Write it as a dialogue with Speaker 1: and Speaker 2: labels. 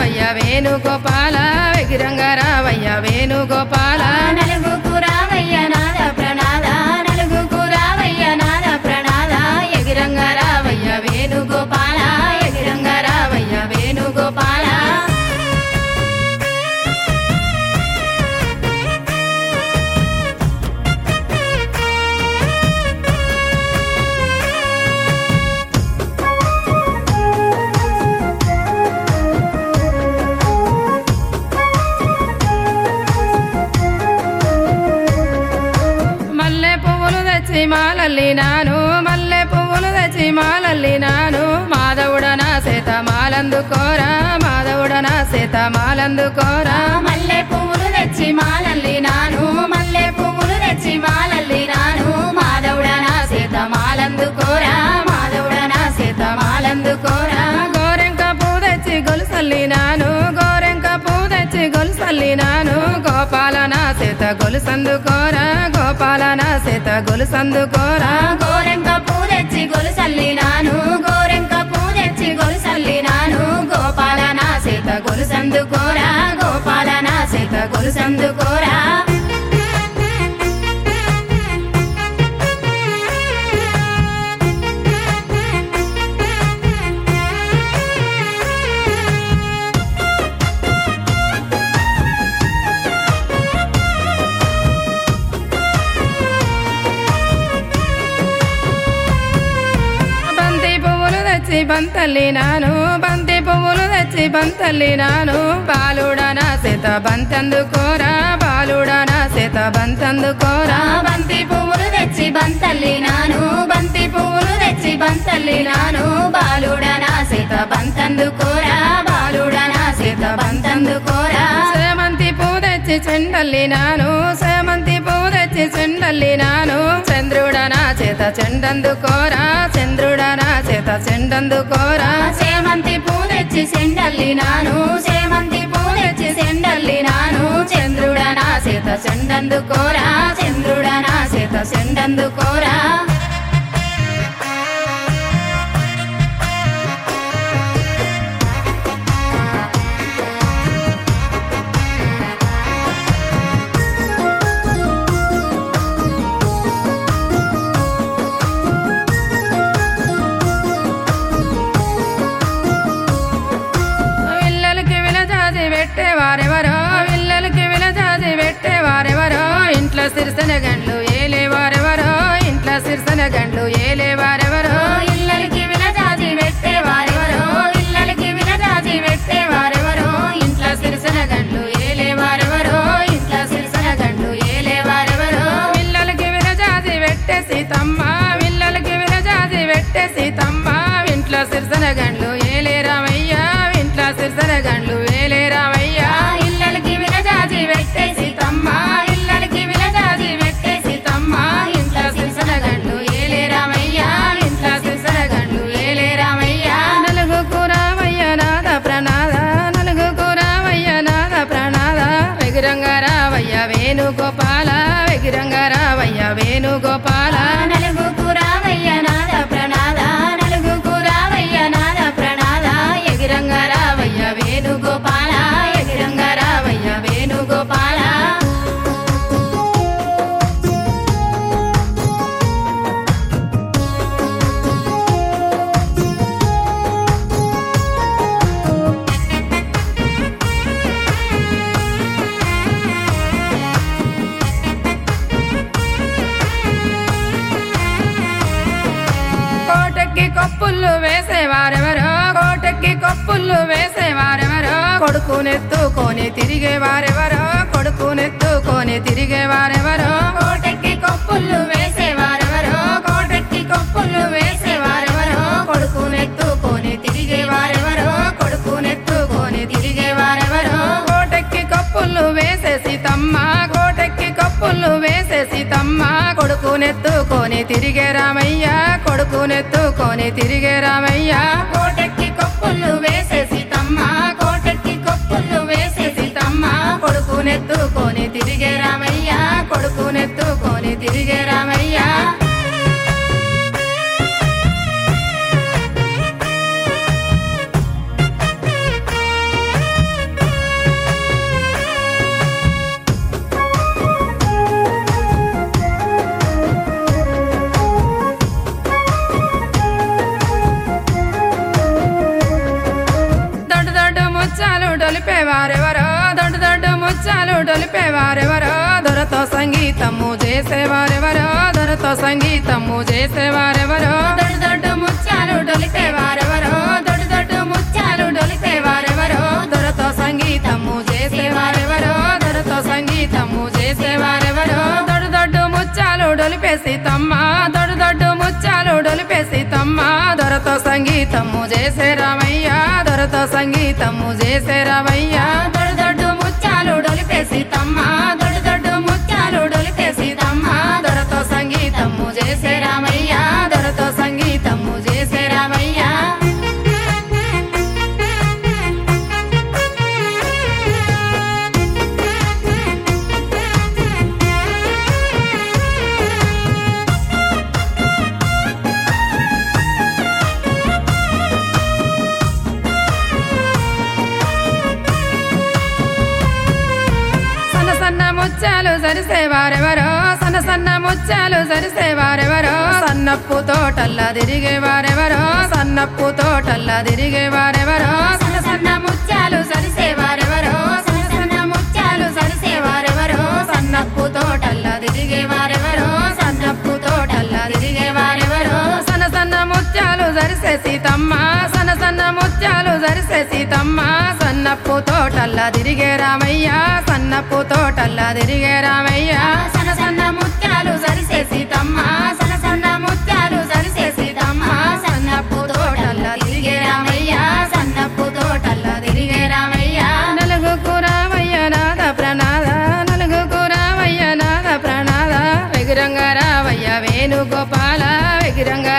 Speaker 1: రావయ్య వేణుగోపాల వెగిరంగ రావయ్య వేణుగోపాల
Speaker 2: నలుగుకు రావయ్య నాద ప్రణాద నలుగుకు రావయ్య నాద ప్రణాద ఎగిరంగ రావయ్య వేణుగోపాల ఎగిరంగ రావయ్య వేణుగోపాల
Speaker 1: మల్లె పువ్వులు తెచ్చి మాలల్లి నాను మల్లె పువ్వులు తెచ్చి మాలల్లి నాను మాధవుడ నా సేత మాలందుకోరా మాధవుడ నా సేత మాలందుకోరా
Speaker 2: మల్లె పువ్వులు తెచ్చి మాలల్లి నాను మల్లె పువ్వులు తెచ్చి మాలల్లి నాను మాధవుడ నా సీత మాలందుకోరా మాధవుడ నా సీత మాలందుకోరా
Speaker 1: గోరెంక పూ తెచ్చి గొలుసల్లి నాను గోరెంక పూ తెచ్చి గొలుసల్లి నాను గోపాల నా సేత గొలుసందుకోరా గోపాల నా సేత గొలుసందుకోరా
Speaker 2: గోరెంక పూ తెచ్చి గొలుసల్లి నాను గోరెంక పూ తెచ్చి గొలుసల్లి నాను గోపాల నా సీత గొలుసందుకోరా గోపాల నా సీత గొలుసందుకోరా
Speaker 1: బంతి పువ్వులు తెచ్చి బంతల్లి నాను బంతి పువ్వులు తెచ్చి బంతల్లి నాను బాలుడ నా సేత బంతందుకోరా బాలుడ నా సేత బంతందుకోరా
Speaker 2: బంతి పువ్వులు తెచ్చి బంతల్లి నాను బంతి పువ్వులు తెచ్చి బంతల్లి నాను బాలుడ నా సీత బంతందుకోరా బాలుడ నా సీత బంతందుకోరా
Speaker 1: సేమంతి పూ తెచ్చి చెండల్లి నాను సేమంతి పూ తెచ్చి చెండల్లి నాను చంద్రుడ నా చేత చెండందుకోరా చంద్రుడ నా చేత చెండందుకోరా
Speaker 2: సేమంతి పూ తెచ్చి సెండల్లి నాను సేమంతి పూ తెచ్చి సెండల్లి నాను చంద్రుడ నా సీత చెండందుకోరా చంద్రుడ నా సీత చెండందుకోరా
Speaker 1: విల్లలకి విలజాజి పెట్టేవారెవరో విల్లలకి విలజాజి పెట్టేవారెవరో ఇంట్లో సిరిసన గండ్లు ఏలేవారెవరో ఇంట్లో సిరిసన గండ్లు ఏలేవారెవరో
Speaker 2: ఇళ్ళకి విలజాజి పెట్టేవారెవరో ఇళ్ళకి విలజాజి పెట్టేవారెవరో ఇంట్లో సిరిసన గండ్లు ఏలేవారెవరో ఇంట్లో సిరిసన గండ్లు ఏలేవారెవరో
Speaker 1: విల్లలకి విలజాజి పెట్టే సీతమ్మ విల్లలకి విలజాజి పెట్టే సీతమ్మ ఇంట్లో సిరిసన గండ్లు ఏలే రామయ్య ఇంట్లో సిరిసన గండ్లు ఏలే రామయ్య
Speaker 2: ఇళ్ళకి విలజాజి పెట్టే సీతమ్మ ఇళ్ళకి విలజాజి పెట్టే సీతమ్మ ఇంట్లో సిరిసన గండ్లు ఏలే రామయ్య ఇంట్లో సిరిసన గండ్లు ఏలే రామయ్య
Speaker 1: నలుగు కూరావయ్య నాద ప్రణాద నలుగు కూరావయ్య నాద ప్రణాద వెగిరంగ రావయ్య వేణుగోపాల వెగిరంగ రావయ్య వేణుగోపాల
Speaker 2: నలుగు కురావయ్య నాద ప్రణాద నలుగు కురావయ్య నాద ప్రణాద ఎగిరంగ రావయ్య వేణుగోపాల ఎగిరంగ రావయ్య వేణుగోపాల
Speaker 1: కోటకి కొప్పుళ్ళు వేసేవారెవరో కోటకి కొప్పుళ్ళు వేసేవారెవరో కొడుకునెత్తుకొని తిరిగేవారెవరో కొడుకునెత్తుకొని తిరిగేవారెవరో
Speaker 2: కోటెక్కి కొప్పుళ్ళు వేసేవారెవరో కోటెక్కి కొప్పుళ్ళు వేసేవారెవరో కొడుకునెత్తుకొని తిరిగేవారెవరో కొడుకునెత్తుకొని తిరిగేవారెవరో
Speaker 1: కోటెక్కి కప్పులు వేసేసి తమ్మ కోటెక్కి కప్పులు వేసేసి తమ్మ కొడుకునెత్తుకొని తిరిగే రామయ్య కొడుకునెత్తుకొని తిరిగే రామయ్య
Speaker 2: కోటెక్కి కొప్పుళ్ళు వేసేసి తమ్మ కోటెక్కి కొప్పుళ్ళు వేసేసి తమ్మ కొడుకునెత్తుకొని తిరిగే రామయ్య కొడుకునెత్తుకొని తిరిగే రామయ్య
Speaker 1: ముచ్చాలు డొలిపేవారెవరో దొడ్డు దొడ్డు ముచ్చాలు డొలిపేవారెవరో దొరతో సంగీతము చేసేవారెవరో దొరతో సంగీతము చేసేవారెవరో దొడ్డు దొడ్డు ముచ్చాలు డొలిపేవారెవరో దొడ్డు దొడ్డు ముచ్చాలు డొలిపేవారెవరో దొరతో సంగీతము చేసేవారెవరో దొరతో సంగీతము చేసేవారెవరో దొడ్డు దొడ్డు ముచ్చాలు డొలిపేసి తమ్మ దొడ్డు దొడ్డు ముచ్చాలు డొలిపేసి తమ్మ దొరతో సంగీతము చేసే రామయ్య దొరతో సంగీతము చేసే రామయ్య దొడ్డు దొడ్డు ముచ్చాలు డొలిపేసి తమ్మ దొడ్డు దొడ్డు ముచ్చాలు డొలిపేసి తమ్మ దొరతో సంగీతము చేసే రామయ్య దొరతో సంగీతము చేసే రామయ్య సన్న సన్న ముత్యాలు సరిసేవారెవరో సన్న సన్న ముత్యాలు సరిసేవారెవరో సన్నప్పు తోటల్లా తిరిగేవారెవరో సన్నప్పు తోటల్లా తిరిగేవారెవరో సన్న సన్న ముత్యాలు సరిసేవారెవరో సన్న సన్న ముత్యాలు సరిసేవారెవరో సన్నప్పు తోటల్లా తిరిగేవారెవరో సన్నప్పు తోటల్లా తిరిగేవారెవరో సన్న సన్న ముత్యాలు సరిసేసి తమ్మ సన్న సన్న ముత్యాలు సరిసేసి తమ్మ సన్నప్పు తోటల్లా తిరిగే రామయ్య సన్నప్పు తోటల్లా తిరిగే రామయ్య సన్న సన్న ముత్యాలు సరిసేసి తమ్మ సన్న సన్న ముత్యాలు సరిసేసి తమ్మ సన్నప్పు తోటల్లా తిరిగే రామయ్య సన్నప్పు తోటల్లా తిరిగే రామయ్య నలుగుకు రామయ్య నాద ప్రణాద నలుగుకు రామయ్య నాద ప్రణాద విగ్రంగ రావయ్య వేణుగోపాల విగ్రంగ